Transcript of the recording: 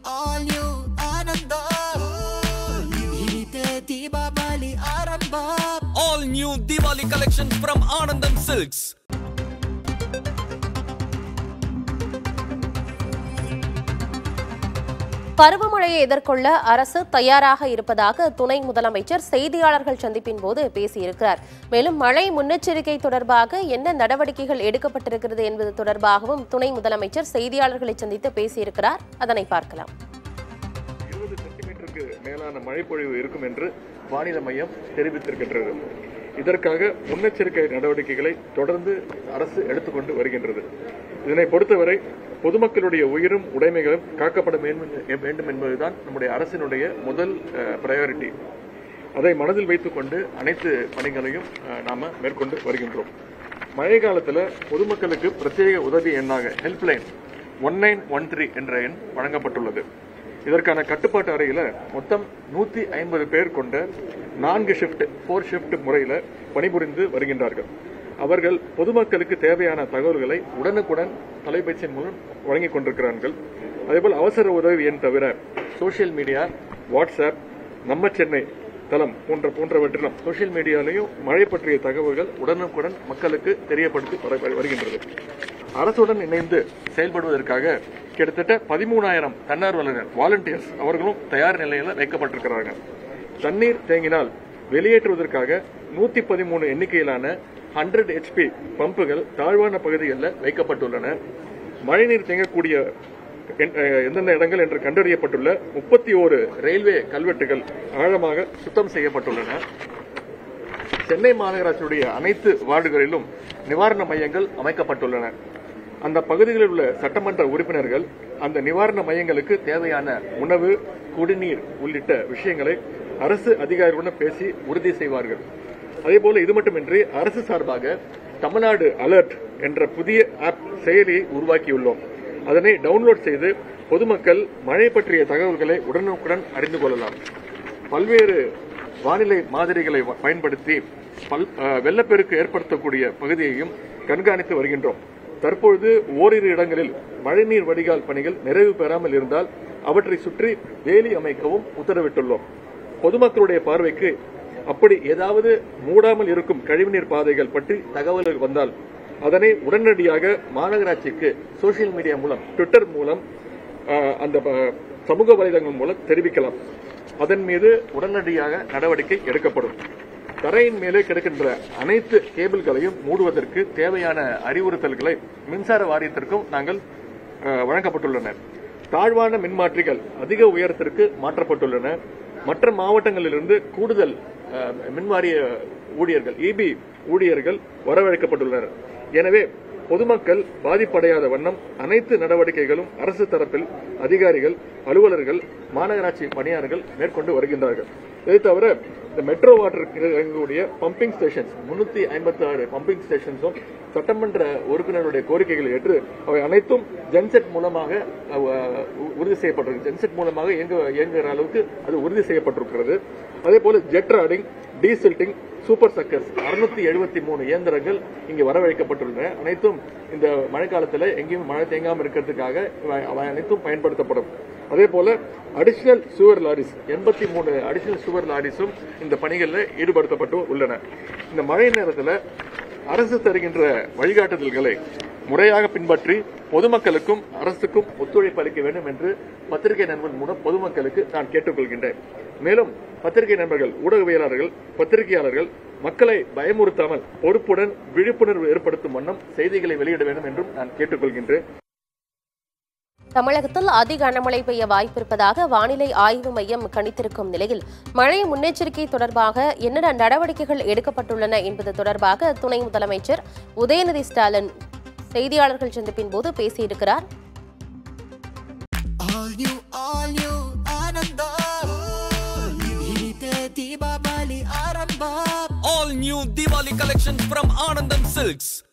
all new Anandam Hinite Deepavali Arambam All new Diwali collection from Anandam Silks. பருவமழையை எதிர்கொள்ள அரசு தயாராக இருப்பதாக துணை முதலமைச்சர் செய்தியாளர்கள் சந்திப்பின் போது பேசியிருக்கிறார் மேலும் மழை முன்னெச்சரிக்கை தொடர்பாக என்ன நடவடிக்கைகள் எடுக்கப்பட்டிருக்கிறது என்பது தொடர்பாகவும் துணை முதலமைச்சர் செய்தியாளர்களை சந்தித்து பேசியிருக்கிறார் அதனை பார்க்கலாம் இருபது சென்டிமீட்டருக்கு மேலான மழைப்பொழிவு இருக்கும் என்று வானிலை மையம் தெரிவித்திருக்கின்றது இதற்காக முன்னெச்சரிக்கை நடவடிக்கைகளை தொடர்ந்து அரசு எடுத்துக்கொண்டு வருகின்றது இதனை பொறுத்தவரை பொதுமக்களுடைய உயிரும் உடைமைகளும் காக்கப்பட வேண்டும் வேண்டும் என்பதுதான் நம்முடைய அரசினுடைய முதல் பிரையாரிட்டி அதை மனதில் வைத்துக்கொண்டு அனைத்து பணிகளையும் அஹ், நாம மேற்கொண்டு வருகின்றோம் மழை காலத்துல பொதுமக்களுக்கு பிரத்யேக உதவி எண்ணாக helpline one nine one three என்ற எண் வழங்கப்பட்டுள்ளது இதற்கான கட்டுப்பாட்டு அறையில மொத்தம் நூத்தி ஐம்பது பேர் கொண்ட நான்கு ஷிஃப்ட் ஃபோர் ஷிஃப்ட் முறையில பணிபுரிந்து வருகின்றார்கள் அவர்கள் பொதுமக்களுக்கு தேவையான தகவல்களை உடனுக்குடன் தொலைபேசியின் மூலம் வழங்கிக் கொண்டிருக்கிறார்கள் அதேபோல் அவசர உதவி எண் தவிர சோஷியல் மீடியா வாட்ஸ்அப் நம்ம சென்னை தளம் போன்ற போன்றவற்றிலும் சோஷியல் மீடியாலையும் மழை பற்றிய தகவல்கள் உடனுக்குடன் மக்களுக்கு தெரியப்படுத்தி வர- வருகின்றது அரசுடன் இணைந்து செயல்படுவதற்காக கிட்டத்தட்ட பதிமூணாயிரம் தன்னார்வலர்கள் வாலண்டியர்ஸ் அவர்களும் தயார் நிலையில் வைக்கப்பட்டிருக்கிறாங்க தண்ணீர் தேங்கினால் வெளியேற்றுவதற்காக நூத்தி பதிமூணு எண்ணிக்கையிலான ஹண்ட்ரட் ஹெச்பி பம்புகள் தாழ்வான பகுதிகளில் வைக்கப்பட்டுள்ளன மழைநீர் தேங்கக்கூடிய என்- அஹ் எந்தெந்த இடங்கள் என்று கண்டறியப்பட்டுள்ள முப்பத்தி ஓரு ரயில்வே கல்வெட்டுகள் ஆழமாக சுத்தம் செய்யப்பட்டுள்ளன சென்னை மாநகராட்சியுடைய அனைத்து வார்டுகளிலும் நிவாரண மையங்கள் அமைக்கப்பட்டுள்ளன அந்த பகுதிகளில் உள்ள சட்டமன்ற உறுப்பினர்கள் அந்த நிவாரண மையங்களுக்கு தேவையான உணவு குடிநீர் உள்ளிட்ட விஷயங்களை அரசு அதிகாரிகளுடன் பேசி உறுதி செய்வார்கள் அதேபோல இது மட்டுமின்றி அரசு சார்பாக தமிழ்நாடு அலர்ட் என்ற புதிய ஆப் செயலியை உருவாக்கியுள்ளோம் அதனை டவுன்லோட் செய்து பொதுமக்கள் மழை பற்றிய தகவல்களை உடனுக்குடன் அறிந்து கொள்ளலாம் பல்வேறு வானிலை மாதிரிகளை வ- பயன்படுத்தி பல் அஹ், வெள்ளப்பெருக்கு ஏற்படுத்தக்கூடிய பகுதியையும் கண்காணித்து வருகின்றோம் தற்பொழுது ஓரிரு இடங்களில் மழைநீர் வடிகால் பணிகள் நிறைவு பெறாமல் இருந்தால் அவற்றை சுற்றி வேலி அமைக்கவும் உத்தரவிட்டுள்ளோம் பொதுமக்களுடைய பார்வைக்கு அப்படி ஏதாவது மூடாமல் இருக்கும் கழிவுநீர் பாதைகள் பற்றி தகவல்கள் வந்தால் அதனை உடனடியாக மாநகராட்சிக்கு சோஷியல் மீடியா மூலம் ட்விட்டர் மூலம் அஹ், அந்த ப- சமூக வலைதளங்கள் மூலம் தெரிவிக்கலாம் அதன் மீது உடனடியாக நடவடிக்கை எடுக்கப்படும் தரையின் மேலே கிடக்கின்ற அனைத்து கேபிள்களையும் மூடுவதற்கு தேவையான அறிவுறுத்தல்களை மின்சார வாரியத்திற்கும் நாங்கள் அஹ், வழங்கப்பட்டுள்ளன தாழ்வான மின்மாற்றிகள் அதிக உயரத்திற்கு மாற்றப்பட்டுள்ளன மற்ற மாவட்டங்களிலிருந்து கூடுதல் அஹ், மின்வாரிய ஊழியர்கள் இபி ஊழியர்கள் வரவழைக்கப்பட்டுள்ளனர் எனவே பொதுமக்கள் பாதிப்படையாத வண்ணம் அனைத்து நடவடிக்கைகளும் அரசு தரப்பில் அதிகாரிகள் அலுவலர்கள் மாநகராட்சி பணியாளர்கள் மேற்கொண்டு வருகின்றார்கள் இதை தவிர இந்த மெட்ரோ வாட்டர் இயங்கக்கூடிய பம்பிங் ஸ்டேஷன்ஸ் முன்னூத்தி ஐம்பத்தி ஆறு பம்பிங் ஸ்டேஷன்ஸும் சட்டமன்ற உறுப்பினருடைய கோரிக்கைகளை ஏற்று அவை அனைத்தும் ஜென்செட் மூலமாக அஹ், உ- உறுதி செய்யப்பட்டிருக்கு ஜென்செட் மூலமாக இயங்க இயங்குகிற அளவுக்கு அது உறுதி செய்யப்பட்டிருக்கிறது அதே போல jet rodding desilting super suckers அறுநூத்தி எழுபத்தி மூணு இயந்திரங்கள் இங்கு வரவழைக்கப்பட்டுள்ளன அனைத்தும் இந்த மழைக்காலத்தில் எங்கேயும் மழை தேங்காமல் இருக்கிறதுக்காக இவை- அவை அனைத்தும் பயன்படுத்தப்படும் அதே போல அடிஷனல் சுவர் லாரிஸ் எண்பத்தி மூணு அடிஷனல் சுவர் லாரிஸும் இந்த பணிகளில் ஈடுபடுத்தப்பட்டு உள்ளன இந்த மழை நேரத்தில் அரசு தருகின்ற வழிகாட்டுதல்களை முறையாக பின்பற்றி பொதுமக்களுக்கும் அரசுக்கும் ஒத்துழைப்பு அளிக்க வேண்டும் என்று பத்திரிகை நண்பன் மூலம் பொதுமக்களுக்கு நான் கேட்டுக்கொள்கின்றேன் மேலும் பத்திரிகை நண்பர்கள் ஊடகவியலாளர்கள் பத்திரிகையாளர்கள் மக்களை பயமுறுத்தாமல் பொறுப்புடன் விழிப்புணர்வு ஏற்படுத்தும் வண்ணம் செய்திகளை வெளியிட வேண்டும் என்றும் நான் கேட்டுக்கொள்கின்றேன் தமிழகத்தில் அதிக கனமழை பெய்ய வாய்ப்பிருப்பதாக வானிலை ஆய்வு மையம் கணித்திருக்கும் நிலையில் மழை முன்னெச்சரிக்கை தொடர்பாக என்னென்ன நடவடிக்கைகள் எடுக்கப்பட்டுள்ளன என்பது தொடர்பாக துணை முதலமைச்சர் உதயநிதி ஸ்டாலின் செய்தியாளர்கள் சந்திப்பின் போது பேசியிருக்கிறார் All new, all new Anandam Hinite Deepavali Arambam All new Diwali collection from Anandam Silks.